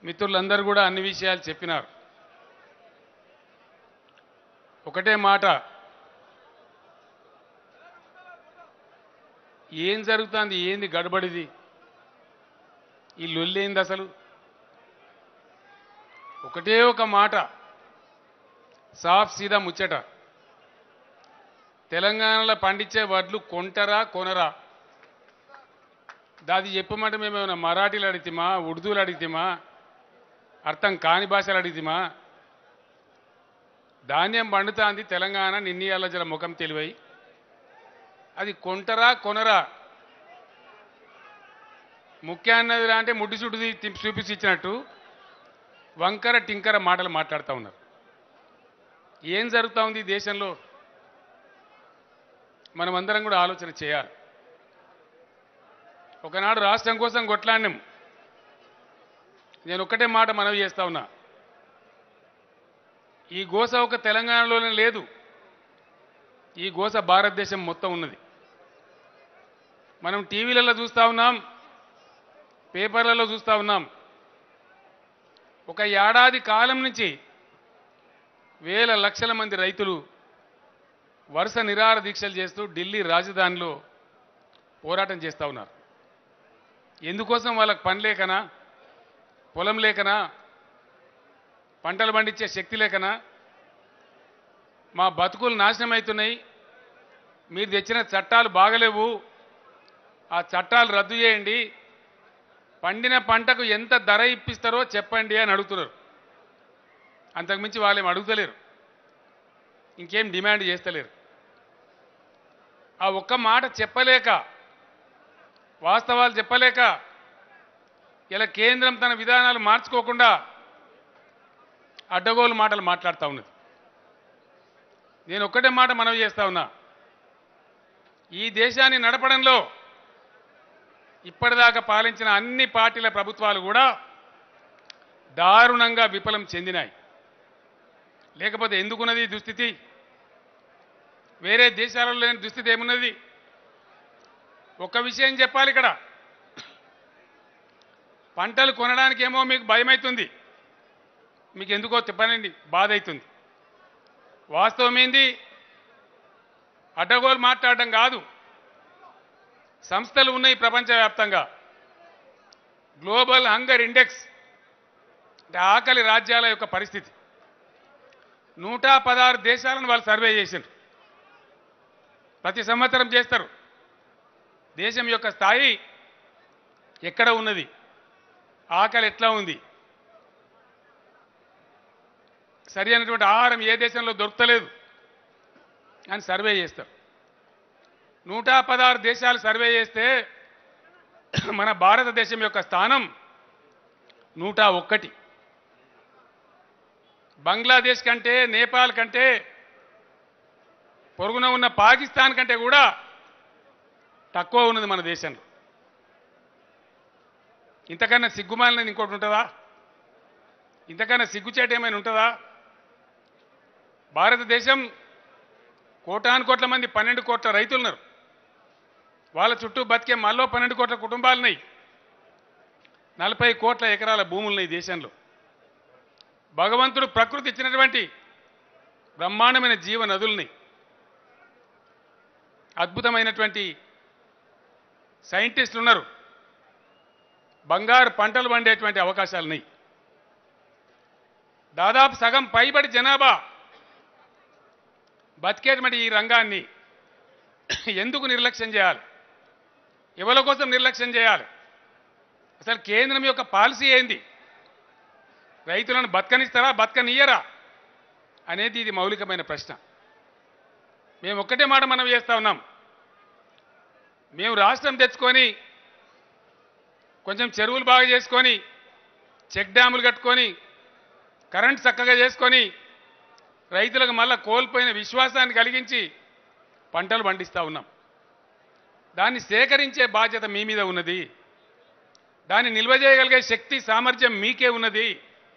మిత్రులందరూ కూడా అన్ని విషయాలు చెప్పినారు ఒకటే మాట ఏం జరుగుతుంది ఏంది గడబడిది ఈ లొల్లేంది అసలు ఒకటే ఒక మాట సాఫ్ సీదా ముచ్చట తెలంగాణలో పండించే వడ్లు కొంటరా కొనరా దాది చెప్పమంటే మేము ఏమైనా మరాఠీలు అడిగితేమా ఉర్దూలు అడిగితేమా అర్థం కాని భాషలు అడిగితేమా ధాన్యం పండుతాంది తెలంగాణ నిన్నీయాల జర ముఖం తెలివై అది కొంటరా కొనరా ముఖ్య అన్నది అంటే ముడ్డి చుడ్డుది తిప్పి చూపించి ఇచ్చినట్టు వంకర టింకర మాటలు మాట్లాడుతూ ఉన్నారు ఏం జరుగుతూ ఉంది ఈ దేశంలో మనమందరం కూడా ఆలోచన చేయాలి ఒకనాడు రాష్ట్రం కోసం కొట్లాడినాం నేను ఒక్కటే మాట మనవి చేస్తా ఉన్నా ఈ గోస ఒక తెలంగాణలోనే లేదు ఈ గోస భారతదేశం మొత్తం ఉన్నది మనం టీవీలలో చూస్తూ ఉన్నాం పేపర్లలో చూస్తూ ఉన్నాం ఒక ఏడాది కాలం నుంచి వేల లక్షల మంది రైతులు వరుస నిరాహార దీక్షలు చేస్తూ ఢిల్లీ రాజధానిలో పోరాటం చేస్తూ ఉన్నారు ఎందుకోసం వాళ్ళకి పని లేకనా పొలం లేకనా పంటలు పండించే శక్తి లేకనా మా బతుకులు నాశనం అవుతున్నాయి మీరు తెచ్చిన చట్టాలు బాగలేవు ఆ చట్టాలు రద్దు చేయండి పండిన పంటకు ఎంత ధర ఇప్పిస్తారో చెప్పండి అని అడుగుతున్నారు అంతకుమించి వాళ్ళేం అడుగుతలేరు ఇంకేం డిమాండ్ చేస్తలేరు ఆ ఒక్క మాట చెప్పలేక వాస్తవాలు చెప్పలేక ఇలా కేంద్రం తన విధానాలు మార్చుకోకుండా అడ్డగోలు మాటలు మాట్లాడుతూ ఉన్నది నేను ఒక్కటే మాట మనవి చేస్తా ఉన్నా ఈ దేశాన్ని నడపడంలో ఇప్పటిదాకా పాలించిన అన్ని పార్టీల ప్రభుత్వాలు కూడా దారుణంగా విఫలం చెందినాయి లేకపోతే ఎందుకున్నది ఈ దుస్థితి వేరే దేశాలలో లేని దుస్థితి ఏమున్నది ఒక విషయం చెప్పాలి ఇక్కడ పంటలు కొనడానికేమో మీకు భయమవుతుంది మీకు ఎందుకో చెప్పనండి బాధ అవుతుంది వాస్తవం ఏంది అడ్డగోలు మాట్లాడడం కాదు సంస్థలు ఉన్నాయి ప్రపంచవ్యాప్తంగా గ్లోబల్ హంగర్ ఇండెక్స్ అంటే ఆకలి రాజ్యాల యొక్క పరిస్థితి నూట పదహారు దేశాలను వాళ్ళు సర్వే చేశారు ప్రతి సంవత్సరం చేస్తారు దేశం యొక్క స్థాయి ఎక్కడ ఉన్నది ఆకలి ఎట్లా ఉంది సరి అయినటువంటి ఆహారం ఏ దేశంలో దొరకలేదు అని సర్వే చేస్తారు నూట పదహారు దేశాలు సర్వే చేస్తే మన భారతదేశం యొక్క స్థానం నూట ఒక్కటి బంగ్లాదేశ్ కంటే నేపాల్ కంటే పొరుగున ఉన్న పాకిస్తాన్ కంటే కూడా తక్కువ ఉన్నది మన దేశంలో ఇంతకన్నా సిగ్గుమాలినది ఇంకోటి ఉంటుందా ఇంతకన్నా సిగ్గుచేట ఏమైనా ఉంటుందా భారతదేశం కోటాను కోట్ల మంది పన్నెండు కోట్ల రైతులు ఉన్నారు వాళ్ళ చుట్టూ బతికే మళ్ళీ పన్నెండు కోట్ల కుటుంబాలున్నాయి నలభై కోట్ల ఎకరాల భూములున్నాయి దేశంలో భగవంతుడు ప్రకృతి ఇచ్చినటువంటి బ్రహ్మాండమైన జీవ నదుల్ని అద్భుతమైనటువంటి సైంటిస్టులు ఉన్నారు బంగారు పంటలు పండేటువంటి అవకాశాలు ఉన్నాయి దాదాపు సగం పైబడి జనాభా బతికేటువంటి ఈ రంగాన్ని ఎందుకు నిర్లక్ష్యం చేయాలి ఎవరి కోసం నిర్లక్ష్యం చేయాలి అసలు కేంద్రం యొక్క పాలసీ ఏంది రైతులను బతకనిస్తారా బతకనియ్యరా అనేది ఇది మౌలికమైన ప్రశ్న మేము ఒక్కటే మాట మనం చేస్తా ఉన్నాం మేము రాష్ట్రం తెచ్చుకొని కొంచెం చెరువులు బాగా చేసుకొని చెక్ డ్యాములు కట్టుకొని కరెంట్ చక్కగా చేసుకొని రైతులకు మళ్ళా కోల్పోయిన విశ్వాసాన్ని కలిగించి పంటలు పండిస్తూ ఉన్నాం దాన్ని సేకరించే బాధ్యత మీ మీద ఉన్నది దాన్ని నిల్వ చేయగలిగే శక్తి సామర్థ్యం మీకే ఉన్నది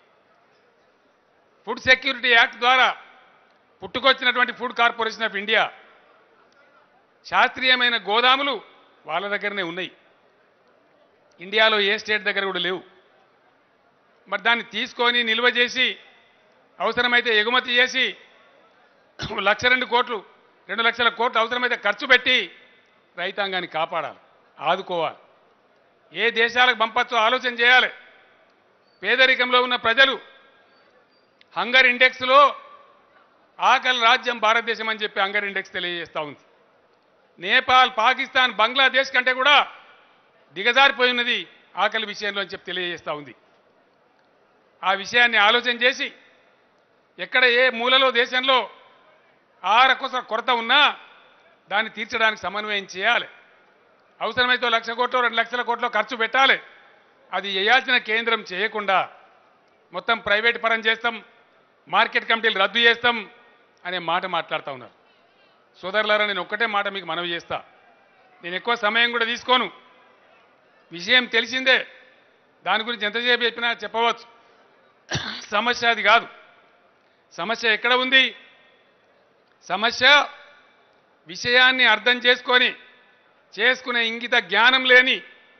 ఫుడ్ సెక్యూరిటీ యాక్ట్ ద్వారా పుట్టుకొచ్చినటువంటి ఫుడ్ కార్పొరేషన్ ఆఫ్ ఇండియా శాస్త్రీయమైన గోదాములు వాళ్ళ దగ్గరనే ఉన్నాయి ఇండియాలో ఏ స్టేట్ దగ్గర కూడా లేవు మరి దాన్ని తీసుకొని నిల్వ చేసి అవసరమైతే ఎగుమతి చేసి లక్ష రెండు కోట్లు రెండు లక్షల కోట్లు అవసరమైతే ఖర్చు పెట్టి రైతాంగాన్ని కాపాడాలి ఆదుకోవాలి ఏ దేశాలకు పంపచ్చో ఆలోచన చేయాలి పేదరికంలో ఉన్న ప్రజలు హంగర్ ఇండెక్స్లో ఆకలి రాజ్యం భారతదేశం అని చెప్పి హంగర్ ఇండెక్స్ తెలియజేస్తూ ఉంది నేపాల్ పాకిస్తాన్ బంగ్లాదేశ్ కంటే కూడా దిగజారిపోయి ఉన్నది ఆకలి విషయంలో అని చెప్పి తెలియజేస్తూ ఉంది ఆ విషయాన్ని ఆలోచన చేసి ఎక్కడ ఏ మూలలో దేశంలో ఆహార కొస- కొరత ఉన్నా దాన్ని తీర్చడానికి సమన్వయం చేయాలి అవసరమైతే ఓ లక్ష కోట్లు రెండు లక్షల కోట్లు ఖర్చు పెట్టాలి అది చేయాల్సిన కేంద్రం చేయకుండా మొత్తం ప్రైవేట్ పరం చేస్తాం మార్కెట్ కమిటీలు రద్దు చేస్తాం అనే మాట మాట్లాడుతూ ఉన్నారు సోదరులారా నేను ఒక్కటే మాట మీకు మనవి చేస్తా నేను ఎక్కువ సమయం కూడా తీసుకోను విషయం తెలిసిందే దాని గురించి ఎంతసేపు చెప్పినా చెప్పవచ్చు సమస్య అది కాదు సమస్య ఎక్కడ ఉంది సమస్య విషయాన్ని అర్థం చేసుకొని చేసుకునే ఇంగిత జ్ఞానం లేని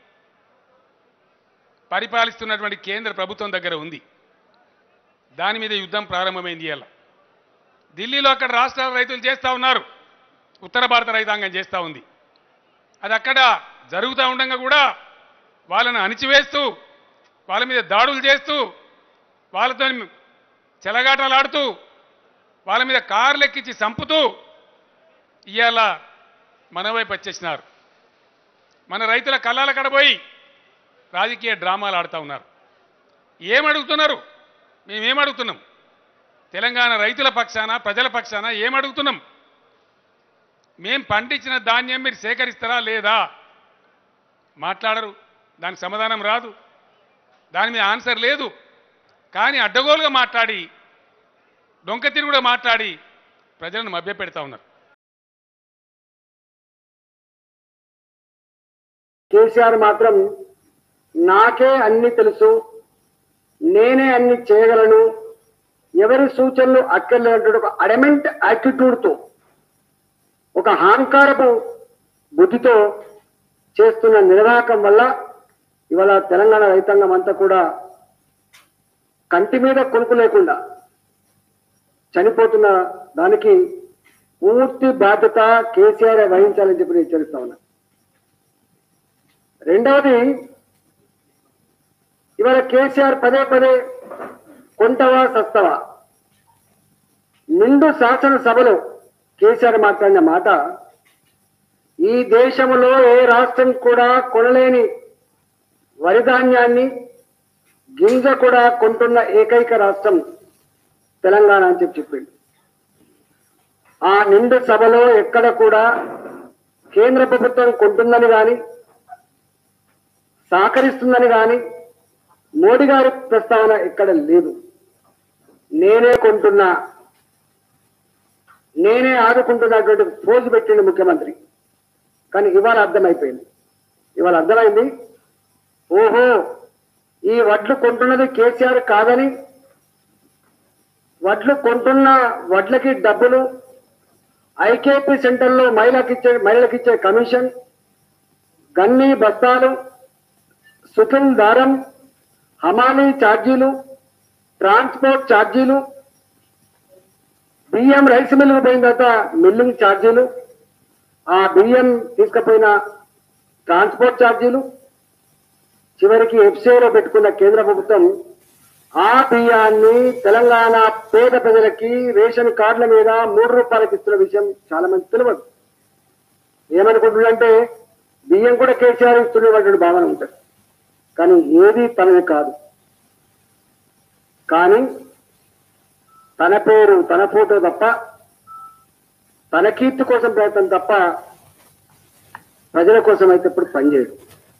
పరిపాలిస్తున్నటువంటి కేంద్ర ప్రభుత్వం దగ్గర ఉంది దాని మీద యుద్ధం ప్రారంభమైంది ఇవాళ ఢిల్లీలో అక్కడ రాష్ట్రాల రైతులు చేస్తూ ఉన్నారు ఉత్తర భారత రైతాంగం చేస్తూ ఉంది అది అక్కడ జరుగుతూ ఉండగా కూడా వాళ్ళను అణిచివేస్తూ వాళ్ళ మీద దాడులు చేస్తూ వాళ్ళతో చెలగాటలాడుతూ వాళ్ళ మీద కార్లు ఎక్కించి చంపుతూ ఇవాళ మన వైపు వచ్చేసినారు మన రైతుల కళ్ళాల కడబోయి రాజకీయ డ్రామాలు ఆడుతూ ఉన్నారు ఏమడుగుతున్నారు మేమేమడుగుతున్నాం తెలంగాణ రైతుల పక్షాన ప్రజల పక్షాన ఏమడుగుతున్నాం మేం పండించిన ధాన్యం మీరు సేకరిస్తారా లేదా మాట్లాడరు దానికి సమాధానం రాదు దాని మీద ఆన్సర్ లేదు కానీ అడ్డగోలుగా మాట్లాడి డొంక తిరుగుడు మాట్లాడి ప్రజలను మభ్యపెడతా ఉన్నారు కేసీఆర్ మాత్రం నాకే అన్ని తెలుసు నేనే అన్ని చేయగలను ఎవరి సూచనలు అక్కర్లేనటువంటి ఒక అడమెంట్ యాటిట్యూడ్తో ఒక అహంకారపు బుద్ధితో చేస్తున్న నిర్వాహకం వల్ల ఇవాళ తెలంగాణ రైతాంగం అంతా కూడా కంటి మీద కొనుక్కు లేకుండా చనిపోతున్న దానికి పూర్తి బాధ్యత కేసీఆర్ వహించాలని చెప్పి నేను హెచ్చరిస్తా ఉన్నా రెండవది ఇవాళ కేసీఆర్ పదే పదే కొంటవా సస్తవా నిండు శాసనసభలో కేసీఆర్ మాట్లాడిన మాట ఈ దేశంలో ఏ రాష్ట్రం కూడా కొనలేని వరి ధాన్యాన్ని గింజ కూడా కొంటున్న ఏకైక రాష్ట్రం తెలంగాణ అని చెప్పి చెప్పిండు ఆ నిండు సభలో ఎక్కడ కూడా కేంద్ర ప్రభుత్వం కొంటుందని కానీ సహకరిస్తుందని కానీ మోడీ గారి ప్రస్తావన ఇక్కడ లేదు నేనే కొంటున్నా నేనే ఆదుకుంటున్నటువంటి పోజు పెట్టిండు ముఖ్యమంత్రి కానీ ఇవాళ అర్థమైపోయింది ఇవాళ అర్థమైంది ఓహో ఈ వడ్లు కొంటున్నది కేసీఆర్ కాదని వడ్లు కొంటున్న వడ్లకి డబ్బులు ఐకేపీ సెంటర్లో మహిళకి ఇచ్చే మహిళలకు ఇచ్చే కమిషన్ గన్ని బస్తాలు సుఖం దారం హమాలీ ఛార్జీలు ట్రాన్స్పోర్ట్ ఛార్జీలు బియ్యం రైస్ మిల్లుకు పోయిన తర్వాత మిల్లింగ్ ఛార్జీలు ఆ బియ్యం తీసుకుపోయిన ట్రాన్స్పోర్ట్ ఛార్జీలు చివరికి ఎఫ్సీలో పెట్టుకున్న కేంద్ర ప్రభుత్వం ఆ బియ్యాన్ని తెలంగాణ పేద ప్రజలకి రేషన్ కార్డుల మీద మూడు రూపాయలకి ఇస్తున్న విషయం చాలా మంది తెలియదు ఏమనుకుంటున్నారంటే బియ్యం కూడా కేసీఆర్ ఇస్తున్నటువంటి భావన ఉంటుంది కానీ ఏది తనది కాదు కానీ తన పేరు తన ఫోటో తప్ప తన కీర్తి కోసం ప్రయత్నం తప్ప ప్రజల కోసం అయితే ఇప్పుడు పనిచేయడు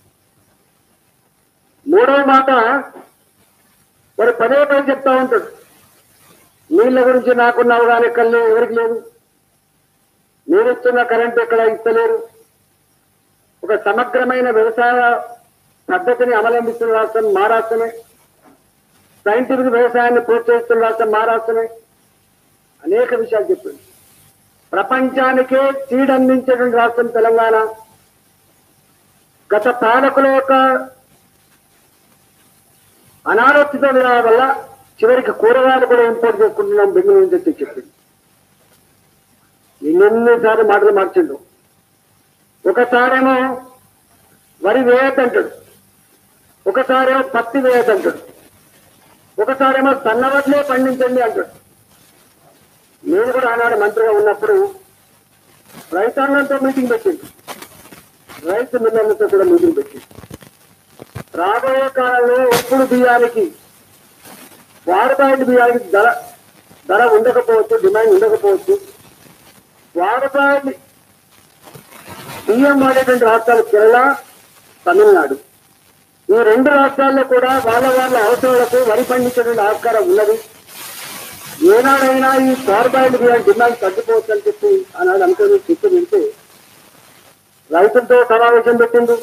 మూడవ మాట మరి పదే పదే చెప్తా ఉంటాడు నీళ్ళ గురించి నాకున్న అవగాహన ఎక్కడ లేదు ఎవరికి లేదు మీరు ఇస్తున్న కరెంట్ ఎక్కడ ఇస్తలేరు ఒక సమగ్రమైన వ్యవసాయ పద్ధతిని అవలంబిస్తున్న రాష్ట్రం మా రాష్ట్రమే సైంటిఫిక్ వ్యవసాయాన్ని ప్రోత్సహిస్తున్న రాష్ట్రం మా రాష్ట్రమే అనేక విషయాలు చెప్పింది ప్రపంచానికే సీడ్ అందించేటువంటి రాష్ట్రం తెలంగాణ గత పాలకుల యొక్క అనారోగ్యత వల్ల చివరికి కూరగాయలు కూడా ఇంపోర్ట్ చేసుకుంటున్నాం బెంగళూరు నుంచి వచ్చి చెప్పింది ఎన్నెన్నిసార్లు మాటలు మార్చిండు ఒకసారేమో వరి వేయద్దంటాడు ఒకసారేమో పత్తి వేయద్దంటాడు ఒకసారేమో సన్నవడ్లే పండించండి అంటాడు నేను కూడా ఆనాడు మంత్రిగా ఉన్నప్పుడు రైతాంగంతో మీటింగ్ పెట్టింది రైతు మిల్లర్లతో కూడా మీటింగ్ పెట్టింది రాబోయే కాలంలో ఎప్పుడు బియ్యానికి వాడబాయిల బియ్యానికి ధర ధర ఉండకపోవచ్చు డిమాండ్ ఉండకపోవచ్చు వాడబాయిలు బియ్యం వాడేటువంటి రాష్ట్రాలు కేరళ తమిళనాడు ఈ రెండు రాష్ట్రాల్లో కూడా వాళ్ళ వాళ్ళ అవసరాలకు వరి పండించేటువంటి ఆస్కారం ఉన్నది ఏనాడైనా ఈ కార్బాయిల్ బియ్యం డిమాండ్ తగ్గిపోవచ్చు అని చెప్పి ఆనాడు అనుకుని చెప్పి వింటే రైతులతో సమావేశం పెట్టిండు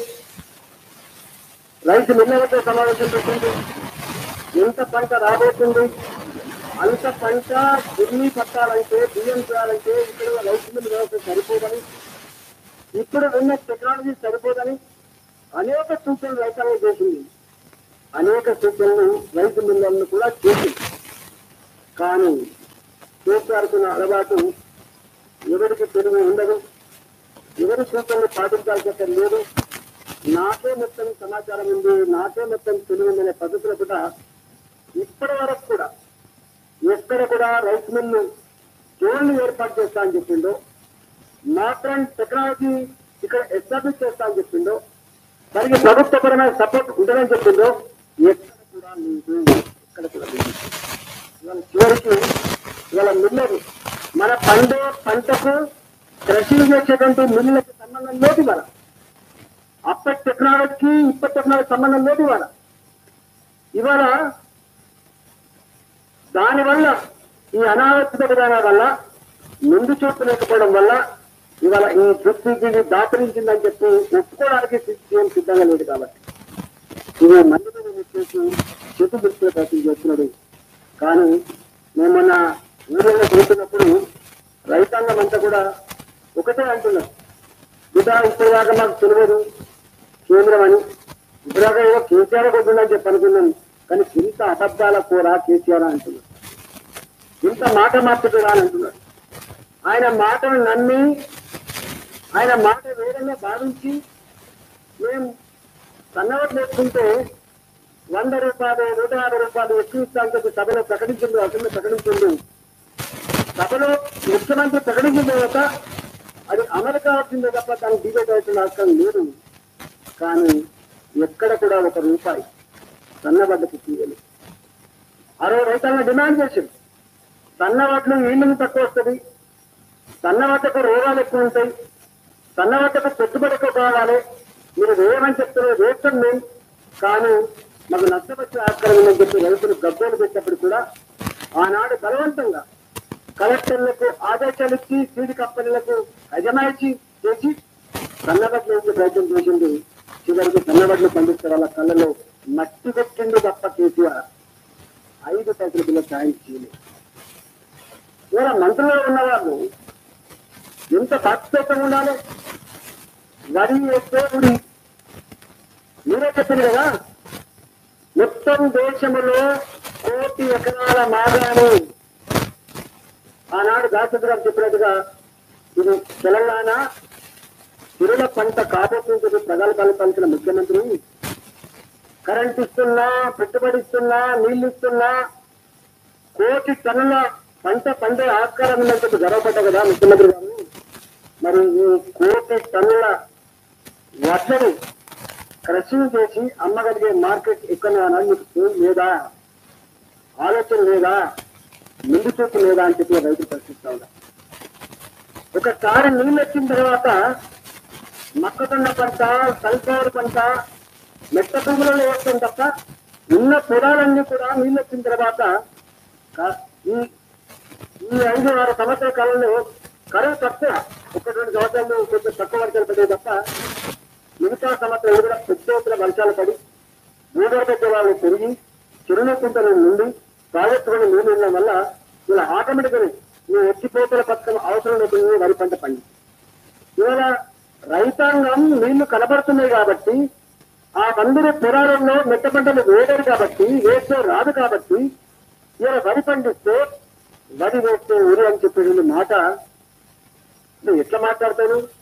రైతు మిల్లలతో సమావేశం పెట్టిండు ఎంత పంట రాబోతుంది అంత పంట దున్ని పట్టాలంటే బియ్యం చేయాలంటే ఇక్కడ రైతు మిల్లు వ్యవస్థ సరిపోదని ఇప్పుడు ఉన్న టెక్నాలజీ సరిపోదని అనేక సూచనలు రైతాంగం చేసింది అనేక సూచనలు రైతు మిల్లలను కూడా చేసింది కానీ కేసీఆర్కున్న అలవాటు ఎవరికి తెలివి ఉండదు ఎవరి సూచనలు పాటించాల్సిన లేదు నాకే మొత్తం సమాచారం ఉంది నాకే మొత్తం తెలివి ఉందనే పద్ధతిలో కూడా ఇప్పటి వరకు కూడా ఎక్కడ కూడా రైస్ మిల్లు జోన్లు ఏర్పాటు చేస్తా అని చెప్పిండో మాత్రం టెక్నాలజీ ఇక్కడ ఎస్టాబ్లిష్ చేస్తా అని చెప్పిండో దానికి ప్రభుత్వపరమైన సపోర్ట్ ఉంటుందని చెప్పిండో ఎక్కడ కూడా లేదు ఎక్కడ కూడా లేదు ఇవాళ చివరికి ఇవాళ మిల్లరు మన పండే పంటకు కృషి చేసేటువంటి మిల్లులకు సంబంధం లేదు ఇవాళ అప్పటి టెక్నాలజీకి ఇప్పటి టెక్నాలజీ సంబంధం లేదు ఇవాళ ఇవాళ దానివల్ల ఈ అనావశ్యక విధానాల వల్ల ముందు చూపు లేకపోవడం వల్ల ఇవాళ ఈ దుస్థితిని దాపరించిందని చెప్పి ఒప్పుకోవడానికి సీఎం సిద్ధంగా లేదు కాబట్టి ఇది మంది మీద వచ్చేసి చెట్టు దృష్టిలో ప్రయత్నం చేస్తున్నాడు కానీ మేము మొన్న ఊళ్ళో చూస్తున్నప్పుడు రైతాంగం అంతా కూడా ఒకటే అంటున్నారు బిడ్డ ఇప్పటిదాకా మాకు తెలియదు కేంద్రం అని ఇప్పటిదాకా ఏదో కేసీఆర్ కొట్టుందని చెప్పి అనుకున్నాం కానీ ఇంత అబద్ధాల కూర కేసీఆర్ అంటున్నారు ఇంత మాట మార్చుకురా అని అంటున్నారు ఆయన మాటను నమ్మి ఆయన మాట వేరేగా భావించి మేము సన్నవట్లు వేసుకుంటే వంద రూపాయలు నూట యాభై రూపాయలు ఎక్కువ ఇస్తామని చెప్పి సభలో ప్రకటించింది అసెంబ్లీ ప్రకటించింది సభలో ముఖ్యమంత్రి ప్రకటించిన తర్వాత అది అమలు కావాల్సిందే తప్ప దానికి డిబేట్ అవుతున్న అవసరం లేదు కానీ ఎక్కడ కూడా ఒక రూపాయి సన్నబడ్డకు తీయలేదు ఆ రోజు రైతాంగం డిమాండ్ చేసింది సన్నవడ్లు ఈళ్ళని తక్కువ వస్తుంది సన్నవడ్డకు రోగాలు ఎక్కువ ఉంటాయి సన్నవడ్డకు పెట్టుబడి ఎక్కువ కావాలి మీరు వేయమని చెప్తున్నారు వేస్తాం మేము కానీ మాకు నష్టపరిచే ఆస్కారం ఉందని చెప్పి రైతులు గబ్బోలు పెట్టినప్పుడు కూడా ఆనాడు బలవంతంగా కలెక్టర్లకు ఆదేశాలు ఇచ్చి సీడ్ కంపెనీలకు అజమాయిషి చేసి సన్నబడ్లు వేసే ప్రయత్నం చేసింది చివరికి సన్నబడ్లు పండిస్తే వాళ్ళ కళ్ళలో మట్టి పెట్టిండు తప్ప కేసీఆర్ ఐదు పైసల బిల్ల సాయం చేయలేదు ఇవాళ మంత్రులు ఉన్నవాళ్ళు ఎంత సాక్షితంగా ఉండాలి వరి వేస్తే ఉడి మీరే చెప్పారు కదా మొత్తం దేశంలో కోటి ఎకరాల మాగాను ఆనాడు దాసరి గారు చెప్పినట్టుగా ఇది తెలంగాణ తిరుల పంట కాబోతుంది ప్రజలు కల్పించిన ముఖ్యమంత్రి కరెంట్ ఇస్తున్నా పెట్టుబడి ఇస్తున్నా నీళ్లు ఇస్తున్నా కోటి టన్నుల పంట పండే ఆస్కారం ఉందని చెప్పి గర్వపడ్డా కదా ముఖ్యమంత్రి గారు మరి ఈ కోటి టన్నుల వడ్లను కృషి చేసి అమ్మగలిగే మార్కెట్ ఎక్కడ మీకు ఏం లేదా ఆలోచన లేదా ముందు చూపు లేదా అని చెప్పి రైతులు ప్రశ్నిస్తా ఉన్నారు ఒకసారి నీళ్ళు వచ్చిన తర్వాత మొక్కజొన్న పంట సన్ఫ్లవర్ పంట మెట్ట భూములలో వేస్తాం తప్ప ఉన్న పొలాలన్నీ కూడా నీళ్ళు వచ్చిన తర్వాత కా- ఈ ఈ ఐదు ఆరు సంవత్సరాల కాలంలో కరువు తక్కువ ఒక రెండు సంవత్సరాలు కొంచెం తక్కువ వర్షాలు పడ్డాయి తప్ప మిగతా సంవత్సరాలు కూడా పెద్ద ఎత్తున వర్షాలు పడి భూగర్భ వాళ్ళు పెరిగి చిరునీటి కుంటల నుండి ప్రాజెక్టులను నీళ్ళు ఉండడం వల్ల ఇలా ఆటోమేటిక్గా ఈ ఎత్తిపోతల పథకం అవసరం లేకుండా వరి పంట పండి ఇవాళ రైతాంగం నీళ్లు కనబడుతున్నాయి కాబట్టి ఆ మందిర పురాణంలో మెట్ట పంటలు వేయలేరు కాబట్టి వేస్తే రాదు కాబట్టి ఇలా వరి పండిస్తే వరి వేస్తే ఊరి అని చెప్పేది మాట నువ్వు ఎట్లా మాట్లాడతావు